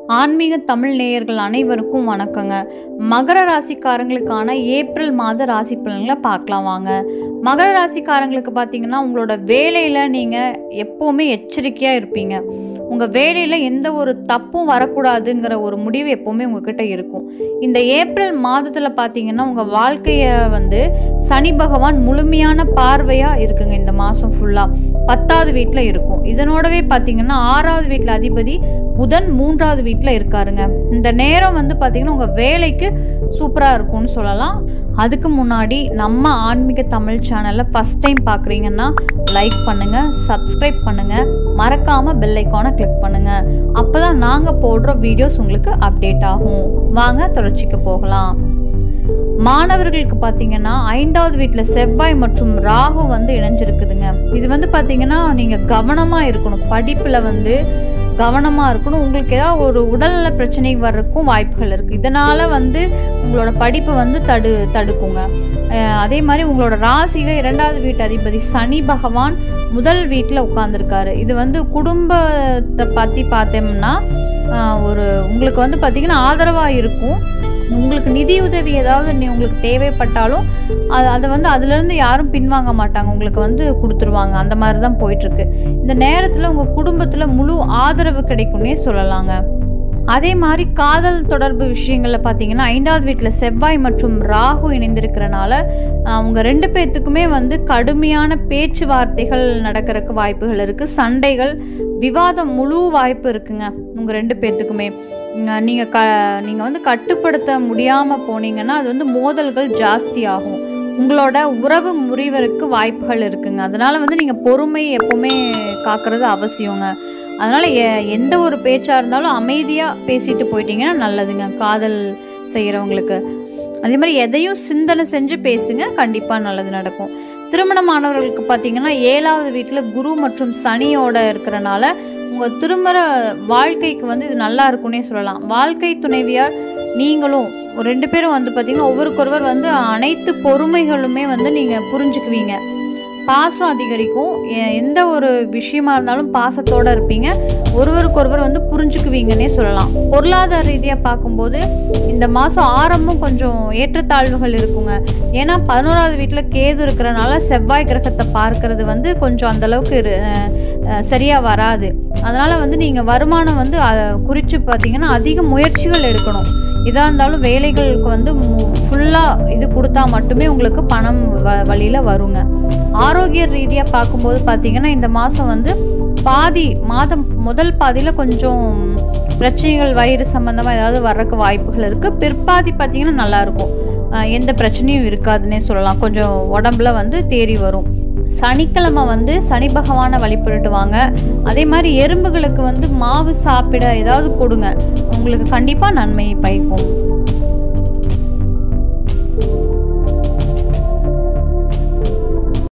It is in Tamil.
ஆன்மீக தமிழ் நேயர்கள் அனைவருக்கும் வணக்கங்க மகர ராசிக்காரங்களுக்கான ஏப்ரல் மாத ராசி பலன்களை பார்க்கலாம் வாங்க மகர ராசிக்காரங்களுக்கு பார்த்தீங்கன்னா உங்களோட வேலையில் நீங்கள் எப்போவுமே எச்சரிக்கையாக இருப்பீங்க உங்கள் வேலையில் எந்த ஒரு தப்பும் வரக்கூடாதுங்கிற ஒரு முடிவு எப்போவுமே உங்ககிட்ட இருக்கும் இந்த ஏப்ரல் மாதத்தில் பார்த்தீங்கன்னா உங்கள் வாழ்க்கையை வந்து சனி பகவான் முழுமையான பார்வையாக இருக்குங்க இந்த மாதம் ஃபுல்லாக பத்தாவது வீட்டில் இருக்கும் இதனோடவே பார்த்தீங்கன்னா ஆறாவது வீட்டில் அதிபதி புதன் மூன்றாவது வீட்டில் இருக்காருங்க இந்த நேரம் வந்து பார்த்தீங்கன்னா உங்கள் வேலைக்கு சூப்பராக இருக்கும்னு சொல்லலாம் அதுக்கு முன்னாடி நம்ம ஆன்மீக தமிழ் சேனலை ஃபஸ்ட் டைம் பார்க்குறீங்கன்னா லைக் பண்ணுங்கள் சப்ஸ்கிரைப் பண்ணுங்கள் மறக்காமல் பெல் ஐக்கானை கிளிக் பண்ணுங்கள் அப்போ தான் நாங்கள் போடுற வீடியோஸ் உங்களுக்கு அப்டேட் ஆகும் வாங்க தொடர்ச்சிக்கு போகலாம் மாணவர்களுக்கு பார்த்தீங்கன்னா ஐந்தாவது வீட்டில் செவ்வாய் மற்றும் ராகு வந்து இணைஞ்சிருக்குதுங்க இது வந்து பார்த்தீங்கன்னா நீங்கள் கவனமாக இருக்கணும் படிப்பில் வந்து கவனமாக இருக்கணும் உங்களுக்கு ஏதாவது ஒரு உடல்நல பிரச்சனை வர்றதுக்கும் வாய்ப்புகள் இருக்குது இதனால் வந்து உங்களோட படிப்பை வந்து தடு தடுக்குங்க அஹ் அதே மாதிரி உங்களோட ராசியில் இரண்டாவது வீட்டு அதிபதி சனி பகவான் முதல் வீட்டில் உட்காந்துருக்காரு இது வந்து குடும்பத்தை பற்றி பார்த்தோம்னா அஹ் ஒரு உங்களுக்கு வந்து பார்த்திங்கன்னா ஆதரவாக இருக்கும் உங்களுக்கு நிதி உதவி ஏதாவது நீ உங்களுக்கு தேவைப்பட்டாலும் அது அதை வந்து அதுலேருந்து யாரும் பின்வாங்க மாட்டாங்க உங்களுக்கு வந்து கொடுத்துருவாங்க அந்த மாதிரி தான் போயிட்டுருக்கு இந்த நேரத்தில் உங்கள் குடும்பத்தில் முழு ஆதரவு கிடைக்கும்னே சொல்லலாங்க அதே மாதிரி காதல் தொடர்பு விஷயங்களில் பார்த்தீங்கன்னா ஐந்தாவது வீட்டில் செவ்வாய் மற்றும் ராகு இணைந்திருக்கிறனால அவங்க ரெண்டு பேர்த்துக்குமே வந்து கடுமையான பேச்சுவார்த்தைகள் நடக்கிறதுக்கு வாய்ப்புகள் இருக்குது சண்டைகள் விவாதம் முழு வாய்ப்பு இருக்குங்க உங்கள் ரெண்டு பேர்த்துக்குமே நீங்கள் க நீங்கள் வந்து கட்டுப்படுத்த முடியாமல் போனீங்கன்னா அது வந்து மோதல்கள் ஜாஸ்தி ஆகும் உங்களோட உறவு முறிவருக்கு வாய்ப்புகள் இருக்குங்க அதனால் வந்து நீங்கள் பொறுமை எப்போவுமே காக்கிறது அவசியங்க அதனால் எ எந்த ஒரு பேச்சாக இருந்தாலும் அமைதியாக பேசிட்டு போயிட்டீங்கன்னா நல்லதுங்க காதல் செய்கிறவங்களுக்கு அதே மாதிரி எதையும் சிந்தனை செஞ்சு பேசுங்க கண்டிப்பாக நல்லது நடக்கும் திருமணமானவர்களுக்கு பார்த்தீங்கன்னா ஏழாவது வீட்டில் குரு மற்றும் சனியோட இருக்கிறனால உங்கள் திருமண வாழ்க்கைக்கு வந்து இது நல்லா இருக்குன்னே சொல்லலாம் வாழ்க்கை துணைவியார் நீங்களும் ஒரு ரெண்டு பேரும் வந்து பார்த்தீங்கன்னா ஒவ்வொருக்கொருவர் வந்து அனைத்து பொறுமைகளுமே வந்து நீங்கள் புரிஞ்சுக்குவீங்க பாசம் அதிகரிக்கும் எ- எந்த ஒரு விஷயமா இருந்தாலும் பாசத்தோடு இருப்பீங்க ஒருவருக்கொருவர் வந்து புரிஞ்சுக்குவீங்கன்னே சொல்லலாம் பொருளாதார ரீதியாக பார்க்கும்போது இந்த மாதம் ஆரம்பம் கொஞ்சம் ஏற்றத்தாழ்வுகள் இருக்குங்க ஏன்னா பதினோராவது வீட்டில் கேது இருக்கிறனால செவ்வாய் கிரகத்தை பார்க்கறது வந்து கொஞ்சம் அந்தளவுக்கு இரு அஹ் அஹ் சரியா வராது அதனால் வந்து நீங்கள் வருமானம் வந்து குறித்து பார்த்தீங்கன்னா அதிக முயற்சிகள் எடுக்கணும் இதாக இருந்தாலும் வேலைகளுக்கு வந்து ஃபுல்லாக இது கொடுத்தா மட்டுமே உங்களுக்கு பணம் வ வழியில் வருங்க ஆரோக்கிய ரீதியாக பார்க்கும்போது பார்த்தீங்கன்னா இந்த மாதம் வந்து பாதி மாதம் முதல் பாதியில் கொஞ்சம் பிரச்சனைகள் வயிறு சம்மந்தமாக ஏதாவது வர்றதுக்கு வாய்ப்புகள் இருக்குது பிற்பாதி பார்த்தீங்கன்னா நல்லாயிருக்கும் எந்த பிரச்சனையும் இருக்காதுன்னே சொல்லலாம் கொஞ்சம் உடம்புல வந்து தேறி வரும் சனிக்கிழமை வந்து சனி பகவானை வழிபட்டுட்டு வாங்க அதே மாதிரி எறும்புகளுக்கு வந்து மாவு சாப்பிட ஏதாவது கொடுங்க உங்களுக்கு கண்டிப்பாக நன்மை பயக்கும்